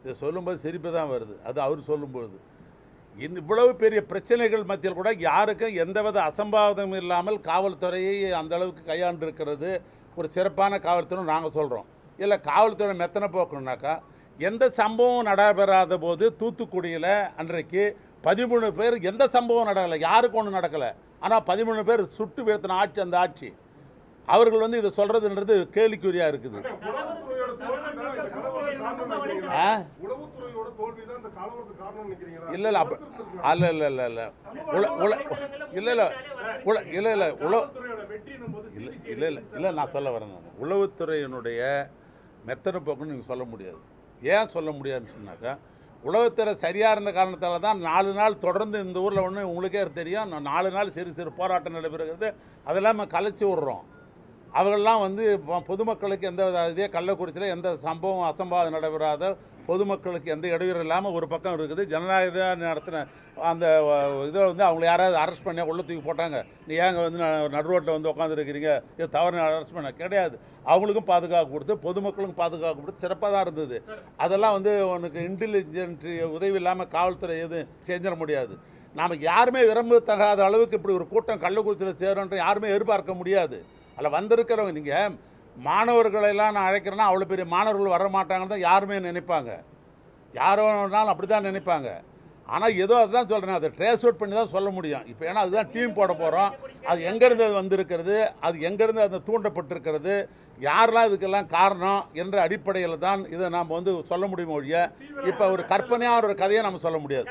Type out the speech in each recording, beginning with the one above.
இதை சொல்லும்போது சிரிப்பு தான் வருது அது அவர் சொல்லும்பொழுது இந்த இவ்வளவு பெரிய பிரச்சனைகள் மத்தியில் கூட யாருக்கும் எந்தவித அசம்பாவிதம் இல்லாமல் காவல்துறையை அந்த அளவுக்கு கையாண்டிருக்கிறது ஒரு சிறப்பான காவல்துறை நாங்கள் சொல்கிறோம் இல்லை காவல்துறை மெத்தனை போக்கணுனாக்கா எந்த சம்பவம் நடைபெறாத போது தூத்துக்குடியில் அன்றைக்கு பதிமூணு பேர் எந்த சம்பவம் நடக்கலை யாருக்கும் ஒன்றும் நடக்கலை ஆனால் பதிமூணு பேர் சுட்டு வீழ்த்தின ஆட்சி அந்த ஆட்சி அவர்கள் வந்து இதை சொல்கிறதுன்றது கேலிக்குறியாக இருக்குது உளவுத்துறையோட தோல்விதான் இந்த கலவரத்துக்கு காரணம் நினைக்கிறீங்களா? ஆ உளவுத்துறையோட தோல்விதான் இந்த கலவரத்துக்கு காரணம் நினைக்கிறீங்களா? இல்லை இல்லை அப்போ அல்ல இல்லை இல்லை இல்லை உல உல இல்லை இல்லை உல இல்லை இல்லை உல உளவுத்துறையோட வெற்றின்னும் போது இல்லை இல்லை இல்லை இல்லை நான் சொல்ல வரேன் நான் உளவுத்துறையினுடைய மெத்தனை போக்குன்னு நீங்கள் சொல்ல முடியாது ஏன் சொல்ல முடியாதுன்னு சொன்னாக்கா உளவுத்துறை சரியாக இருந்த காரணத்தால் தான் நாலு நாள் தொடர்ந்து இந்த ஊரில் ஒன்று உங்களுக்கே தெரியும் நான் நாலு நாள் சிறு சிறு போராட்டம் நடைபெறுகிறது அதெல்லாம் நம்ம கலைச்சி விட்றோம் அவர்கள்லாம் வந்து பொ- பொதுமக்களுக்கு எந்த வித இதே கள்ளக்குறிச்சியில் எந்த சம்பவம் அசம்பாவிதம் நடைபெறாத பொதுமக்களுக்கு எந்த இடையூறு இல்லாமல் ஒரு பக்கம் இருக்குது ஜனநாயக நடத்தின அந்த இதில் வந்து அவங்கள யாராவது அரெஸ்ட் பண்ணி உள்ள தூக்கி போட்டாங்க நீ ஏங்க வந்து ந- நடு ரோட்டில் வந்து உட்காந்துருக்கிறீங்க இது தவறு அரெஸ்ட் பண்ண கிடையாது அவங்களுக்கும் பாதுகாப்பு கொடுத்து பொதுமக்களுக்கும் பாதுகாப்பு கொடுத்து சிறப்பாக தான் இருந்தது அதெல்லாம் வந்து உனக்கு இன்டெலிஜென்ட் உதவி இல்லாமல் காவல்துறை எதுவும் செஞ்சிட முடியாது நாம் யாருமே விரும்பத்தகாத அளவுக்கு இப்படி ஒரு கூட்டம் கள்ளக்குறிச்சியில் சேரும்ன்ற யாருமே எதிர்பார்க்க முடியாது அதில் வந்திருக்கிறவங்க நீங்கள் மாணவர்களெல்லாம் நான் அழைக்கிறேன்னா அவ்வளோ பெரிய மாணவர்கள் வர மாட்டாங்கன்னு தான் யாருமே நினைப்பாங்க யாரோ வேணாலும் அப்படி தான் நினைப்பாங்க ஆனால் ஏதோ அதுதான் சொல்கிறேன் அதை ட்ரேஸ் அவுட் பண்ணி தான் சொல்ல முடியும் இப்போ ஏன்னா அதுதான் டீம் போட போகிறோம் அது எங்கேருந்து அது வந்திருக்கிறது அது எங்கேருந்து அது தூண்டப்பட்டிருக்கிறது யாரெல்லாம் இதுக்கெல்லாம் காரணம் என்ற அடிப்படையில் தான் இதை நாம் வந்து சொல்ல முடியும் ஒழிய இப்போ ஒரு கற்பனையான ஒரு கதையை நம்ம சொல்ல முடியாது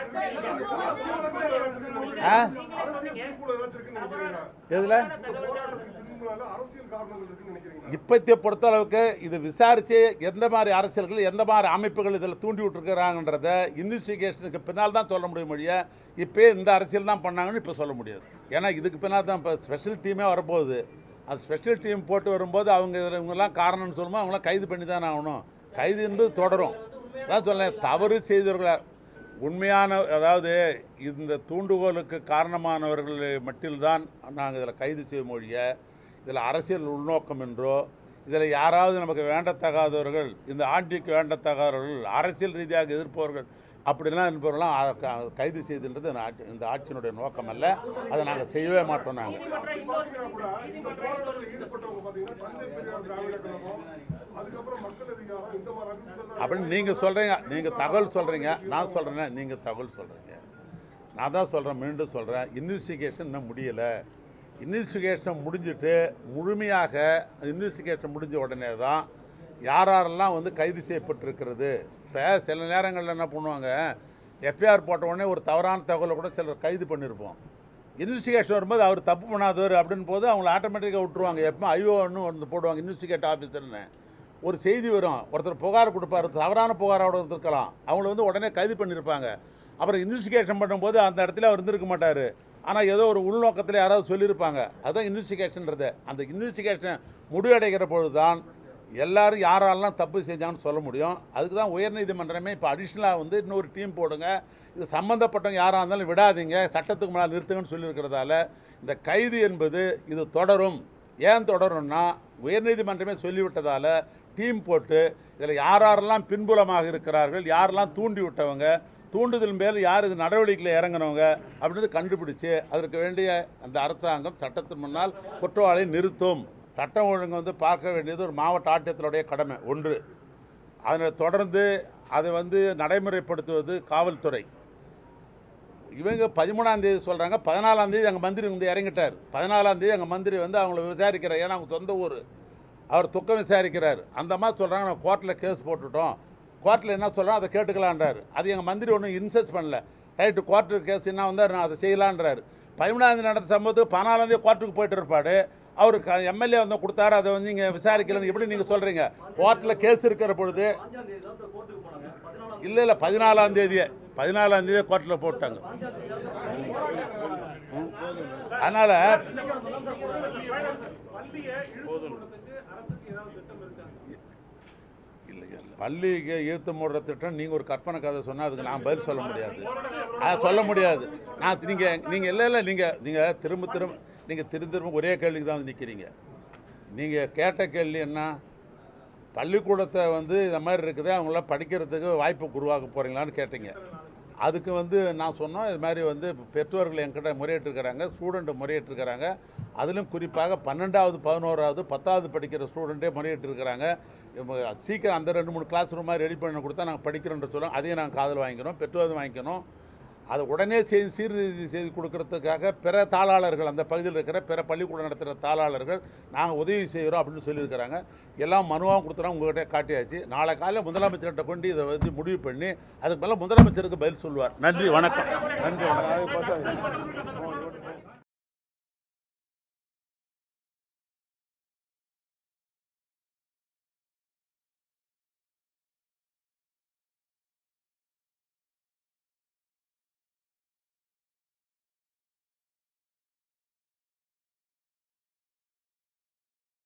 ஆ அரசியல் பின்புலம் ஏதாச்சும் இருக்குன்னு நினைக்கிறீங்களா? எதில் இந்த போராட்டத்துக்கு பின்னால அரசியல் காரணங்கள் இருக்குன்னு நினைக்கிறீங்களா? இப்பத்திய பொறுத்தளவுக்கு இது விசாரித்து எந்த மாதிரி அரசியல்கள் எந்த மாதிரி அமைப்புகள் இதில் தூண்டி விட்டுருக்கிறாங்கன்றத இன்வெஸ்டிகேஷனுக்கு பின்னால் தான் சொல்ல முடியும் மொழிய இப்போ இந்த அரசியல் தான் பண்ணாங்கன்னு இப்போ சொல்ல முடியாது ஏன்னா இதுக்கு பின்னால் தான் இப்போ ஸ்பெஷல் டீமே வரப்போகுது அது ஸ்பெஷல் டீம் போட்டு வரும்போது அவங்க இதுல இவங்கெல்லாம் காரணம்னு சொல்லும்போது அவங்களாம் கைது பண்ணி தானே ஆகணும் கைது என்பது தொடரும் அதான் சொல்லேன் தவறு செய்தவர்கள் உண்மையான அதாவது இந்த தூண்டுகோலுக்கு காரணமானவர்கள் மட்டில்தான் நாங்கள் இதில் கைது செய்ய மொழிய இதில் அரசியல் உள்நோக்கம் என்றோ இதில் யாராவது நமக்கு வேண்டத்தகாதவர்கள் இந்த ஆட்சிக்கு வேண்டத்தகாதவர்கள் அரசியல் ரீதியாக எதிர்ப்பவர்கள் அப்படிலாம் இருப்பவர்களாம் அ- க- கைது செய்துன்றது இந்த ஆட்சி- இந்த ஆட்சியினுடைய நோக்கம் அல்ல அதை நாங்கள் செய்யவே மாட்டோம் நாங்கள் அப்படி பாத்தீங்கன்னா கூட இந்த போராட்டத்தில் ஈடுபட்டவங்க பாத்தீங்கன்னா தந்தை பெரியார் திராவிட கழகம் அதுக்கப்புறம் மக்கள் அதிகாரம் இந்த மாதிரி அமைப்புகள் தான் அப்படின்னு நீங்கள் சொல்கிறீங்க நீங்கள் தகவல் சொல்கிறீங்க நான் சொல்கிறேன் நீங்கள் தகவல் சொல்கிறீங்க நான் தான் சொல்கிறேன் மீண்டும் சொல்கிறேன் இன்வெஸ்டிகேஷன் இன்னும் முடியலை இன்வெஸ்டிகேஷன் முடிஞ்சிட்டு முழுமையாக இன்வெஸ்டிகேஷன் முடிஞ்ச உடனே தான் யார் யாரெல்லாம் வந்து கைது செய்யப்பட்டிருக்கிறது இப்போ சில நேரங்களில் என்ன பண்ணுவாங்க எஃப்ஐஆர் போட்ட உடனே ஒரு தவறான தகவலை கூட சிலர் கைது பண்ணியிருப்போம் இன்வெஸ்டிகேஷன் வரும்போது அவர் தப்பு பண்ணாதவர் அப்படின் போது அவங்கள ஆட்டோமேட்டிக்காக விட்டுருவாங்க எப்போ ஐஓன்னு ஒன்று போடுவாங்க இன்வெஸ்டிகேட் ஆஃபீஸர்னு ஒரு செய்தி வரும் ஒருத்தர் புகார் கொடுப்பாரு தவறான புகாரோட இருந்திருக்கலாம் அவங்கள வந்து உடனே கைது பண்ணியிருப்பாங்க அப்புறம் இன்வெஸ்டிகேஷன் பண்ணும்போது அந்த இடத்துல அவர் இருந்திருக்க மாட்டார் ஆனால் ஏதோ ஒரு உள்நோக்கத்தில் யாராவது சொல்லியிருப்பாங்க அதுதான் இன்வெஸ்டிகேஷன்றது அந்த இன்வெஸ்டிகேஷன் முடிவடைகிற பொழுது தான் எல்லாரும் யாரெல்லாம் தப்பு செஞ்சாங்கன்னு சொல்ல முடியும் அதுக்கு தான் உயர்நீதிமன்றமே இப்போ அடிஷ்னலாக வந்து இன்னொரு டீம் போடுங்க இது சம்மந்தப்பட்டவங்க யாராக இருந்தாலும் விடாதீங்க சட்டத்துக்கு முன்னால் நிறுத்துங்கன்னு சொல்லியிருக்கிறதால இந்த கைது என்பது இது தொடரும் ஏன் தொடரும்னா உயர்நீதிமன்றமே சொல்லிவிட்டதால் டீம் போட்டு இதில் யார் யாரெல்லாம் பின்புலமாக இருக்கிறார்கள் யாரெல்லாம் தூண்டி விட்டவங்க தூண்டுதல் மேல் யார் இது நடவடிக்கையில் இறங்கினவங்க அப்படின்னு கண்டுபிடிச்சு அதற்கு வேண்டிய அந்த அரசாங்கம் சட்டத்தின் முன்னால் குற்றவாளியை நிறுத்தும் சட்டம் ஒழுங்கு வந்து பார்க்க வேண்டியது ஒரு மாவட்ட ஆட்சியத்தினுடைய கடமை ஒன்று அதனை தொடர்ந்து அதை வந்து நடைமுறைப்படுத்துவது காவல்துறை இவங்க பதிமூணாம் தேதி சொல்கிறாங்க பதினாலாம் தேதி எங்கள் மந்திரி வந்து இறங்கிட்டார் பதினாலாம் தேதி எங்கள் மந்திரி வந்து அவங்கள விசாரிக்கிறார் ஏன்னா அவங்க சொந்த ஊர் அவர் துக்கம் விசாரிக்கிறார் அந்த மாதிரி சொல்கிறாங்க நான் கோர்ட்டில் கேஸ் போட்டுட்டோம் கோர்ட்டில் என்ன சொல்கிறோம் அதை கேட்டுக்கலான்றாரு அது எங்கள் மந்திரி ஒன்றும் இன்சர்ட் பண்ணல ரைட்டு கோர்ட்டு கேஸ் என்ன வந்தார் நான் அதை செய்யலான்றாரு பதிமூணாம் தேதி நடந்த சம்பவத்துக்கு பதினாலாம் தேதி கோர்ட்டுக்கு போயிட்டு இருப்பாடு அவர் எம்எல்ஏ வந்து கொடுத்தாரு அதை வந்து நீங்கள் விசாரிக்கலன்னு எப்படி நீங்கள் சொல்கிறீங்க கோர்ட்டில் கேஸ் இருக்கிற பொழுது இல்லை இல்லை பதினாலாம் தேதியே பதினாலாம் தேதியே கோர்ட்டில் போட்டாங்க அதனால் பள்ளியை இழுத்து மூடுறதுக்கு அரசுக்கு ஏதாவது திட்டம் இருக்கா இல்லை இல்லை பள்ளிக்கு இழுத்து மூடுற திட்டம் நீங்கள் ஒரு கற்பனை கதை சொன்னால் அதுக்கு நான் பதில் சொல்ல முடியாது அதை சொல்ல முடியாது நான் நீங்கள் நீங்கள் இல்லை இல்லை நீங்கள் நீங்கள் திரும்ப திரும்ப நீங்கள் திரும்ப திரும்ப ஒரே கேள்விக்கு தான் வந்து நிற்கிறீங்க நீங்கள் கேட்ட கேள்வி என்ன பள்ளிக்கூடத்தை வந்து இந்த மாதிரி இருக்குது அவங்களாம் படிக்கிறதுக்கு வாய்ப்பு உருவாக்க போகிறீங்களான்னு கேட்டீங்க அதுக்கு வந்து நான் சொன்னோம் இது மாதிரி வந்து பெற்றோர்கள் என்கிட்ட முறையிட்டிருக்கிறாங்க ஸ்டூடெண்ட் முறையிட்டிருக்கிறாங்க அதிலும் குறிப்பாக பன்னெண்டாவது பதினோராவது பத்தாவது படிக்கிற ஸ்டூடெண்ட்டே முறையிட்டிருக்கிறாங்க இப்ப சீக்கிரம் அந்த ரெண்டு மூணு கிளாஸ் ரூமாக ரெடி பண்ணி கொடுத்தா நாங்கள் படிக்கிறோன்ற சொல்லுவோம் அதையும் நாங்கள் காதில் வாங்கிக்கிறோம் பெற்றோர் வாங்கிக்கணும் அதை உடனே செய்து சீர்திருத்தி செய்து கொடுக்கறதுக்காக பிற தாளாளர்கள் அந்த பகுதியில் இருக்கிற பிற பள்ளிக்கூடம் நடத்துகிற தாளாளர்கள் நாங்கள் உதவி செய்கிறோம் அப்படின்னு சொல்லியிருக்கிறாங்க எல்லாம் மனுவாகவும் கொடுத்துறோம் உங்கள்கிட்ட காட்டியாச்சு நாளை காலையில் முதலமைச்சர்கிட்ட கொண்டு இதை வந்து முடிவு பண்ணி அதுக்கு மேலே முதலமைச்சருக்கு பதில் சொல்லுவார் நன்றி வணக்கம் நன்றி வணக்கம்